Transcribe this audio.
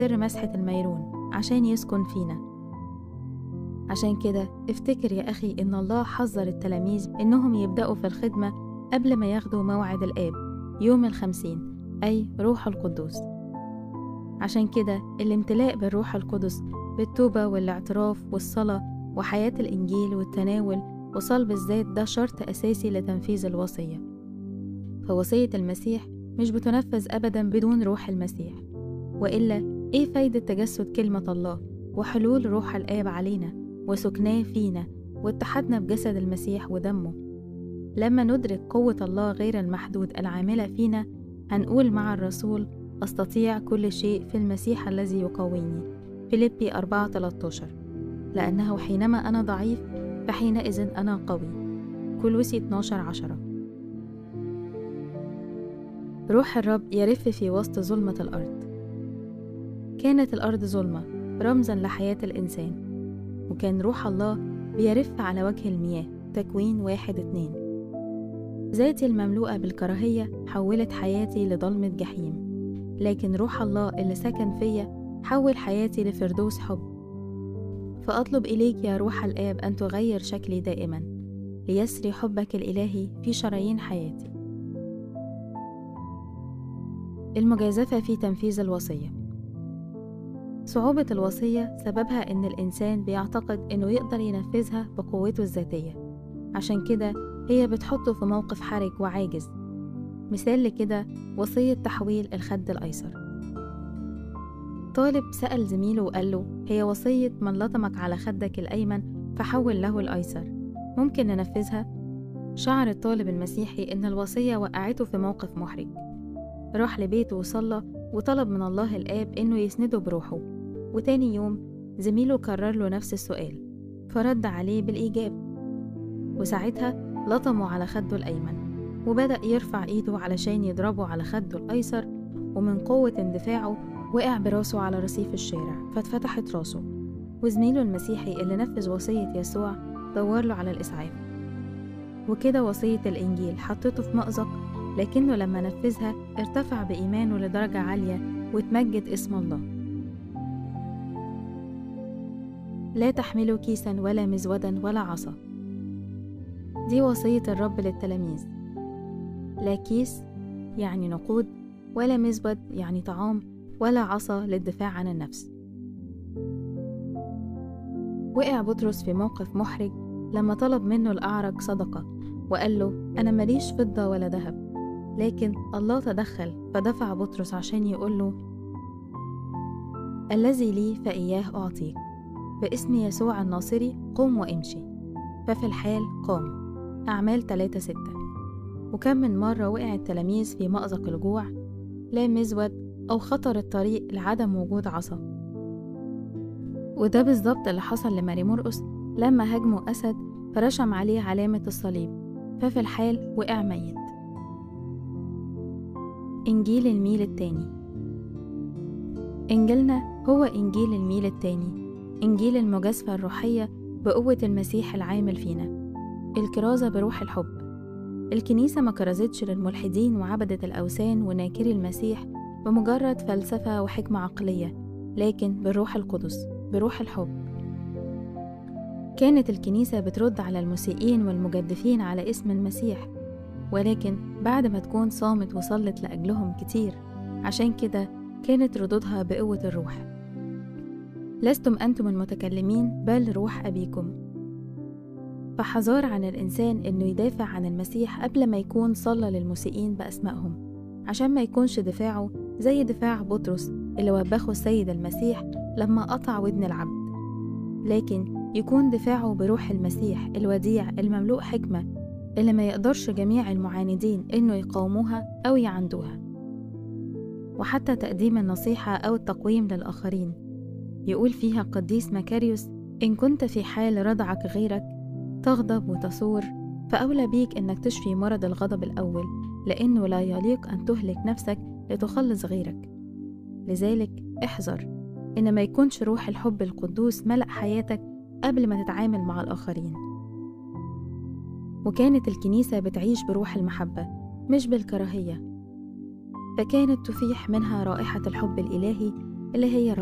سر مسحة الميرون عشان يسكن فينا عشان كده افتكر يا أخي إن الله حذر التلاميذ إنهم يبدأوا في الخدمة قبل ما ياخدوا موعد الآب يوم الخمسين أي روح القدوس عشان كده الامتلاء بالروح القدس بالتوبة والاعتراف والصلاة وحياة الإنجيل والتناول وصلب الذات ده شرط أساسي لتنفيذ الوصية فوصية المسيح مش بتنفذ أبدا بدون روح المسيح وإلا إيه فايدة تجسد كلمة الله وحلول روح الآب علينا وسكناه فينا واتحدنا بجسد المسيح ودمه لما ندرك قوة الله غير المحدود العاملة فينا هنقول مع الرسول أستطيع كل شيء في المسيح الذي يقويني فيليبي 4 13 لأنه حينما أنا ضعيف فحينئذ أنا قوي كلوسي 12 10 روح الرب يرف في وسط ظلمة الأرض كانت الأرض ظلمة رمزا لحياة الإنسان وكان روح الله بيرف على وجه المياه تكوين واحد اتنين ذاتي المملوءة بالكراهية حولت حياتي لضلمة جحيم لكن روح الله اللي سكن فيا حول حياتي لفردوس حب فأطلب إليك يا روح الآب أن تغير شكلي دائما ليسري حبك الإلهي في شرايين حياتي المجازفة في تنفيذ الوصية صعوبة الوصية سببها إن الإنسان بيعتقد إنه يقدر ينفذها بقوته الذاتية عشان كده هي بتحطه في موقف حرج وعاجز مثال لكده وصية تحويل الخد الأيسر طالب سأل زميله وقال له هي وصية من لطمك على خدك الأيمن فحول له الأيسر ممكن ننفذها؟ شعر الطالب المسيحي إن الوصية وقعته في موقف محرج راح لبيته وصلى وطلب من الله الآب إنه يسنده بروحه وتاني يوم زميله كرر له نفس السؤال فرد عليه بالإيجاب وساعتها لطمه على خده الأيمن وبدأ يرفع إيده علشان يضربه على خده الأيسر ومن قوة اندفاعه وقع براسه على رصيف الشارع فاتفتحت راسه وزميله المسيحي اللي نفذ وصية يسوع دور له على الإسعاف وكده وصية الإنجيل حطته في مأزق لكنه لما نفذها ارتفع بإيمانه لدرجة عالية وتمجد اسم الله لا تحملوا كيسا ولا مزودا ولا عصا دي وصية الرب للتلاميذ لا كيس يعني نقود ولا مزود يعني طعام ولا عصا للدفاع عن النفس وقع بطرس في موقف محرج لما طلب منه الأعرج صدقة وقال له أنا ماليش فضة ولا ذهب لكن الله تدخل فدفع بطرس عشان يقول له الذي لي فإياه أعطيك باسم يسوع الناصري قم وامشي ففي الحال قام أعمال 3 6 وكم من مرة وقع التلاميذ في مأزق الجوع لا مزود أو خطر الطريق لعدم وجود عصا وده بالظبط اللي حصل لماري مرقس لما هاجمه أسد فرشم عليه علامة الصليب ففي الحال وقع ميت إنجيل الميل التاني إنجيلنا هو إنجيل الميل التاني إنجيل المجازفة الروحية بقوة المسيح العامل فينا الكرازة بروح الحب الكنيسة ما كرزتش للملحدين وعبدة الأوثان وناكري المسيح بمجرد فلسفة وحكمة عقلية لكن بالروح القدس بروح الحب كانت الكنيسة بترد على المسيئين والمجدفين على اسم المسيح ولكن بعد ما تكون صامت وصلت لأجلهم كتير عشان كده كانت ردودها بقوة الروح لستم أنتم المتكلمين بل روح أبيكم فحذار عن الإنسان إنه يدافع عن المسيح قبل ما يكون صلى للمسيئين بأسمائهم عشان ما يكونش دفاعه زي دفاع بطرس اللي وبخه السيد المسيح لما قطع ودن العبد لكن يكون دفاعه بروح المسيح الوديع المملوء حكمة اللي ما يقدرش جميع المعاندين إنه يقاوموها أو يعندوها وحتى تقديم النصيحة أو التقويم للآخرين يقول فيها القديس مكاريوس إن كنت في حال رضعك غيرك تغضب وتصور فأولى بيك إنك تشفي مرض الغضب الأول لأنه لا يليق أن تهلك نفسك لتخلص غيرك لذلك احذر إن ما يكونش روح الحب القدوس ملأ حياتك قبل ما تتعامل مع الآخرين وكانت الكنيسة بتعيش بروح المحبة مش بالكراهية فكانت تفيح منها رائحة الحب الإلهي اللي هي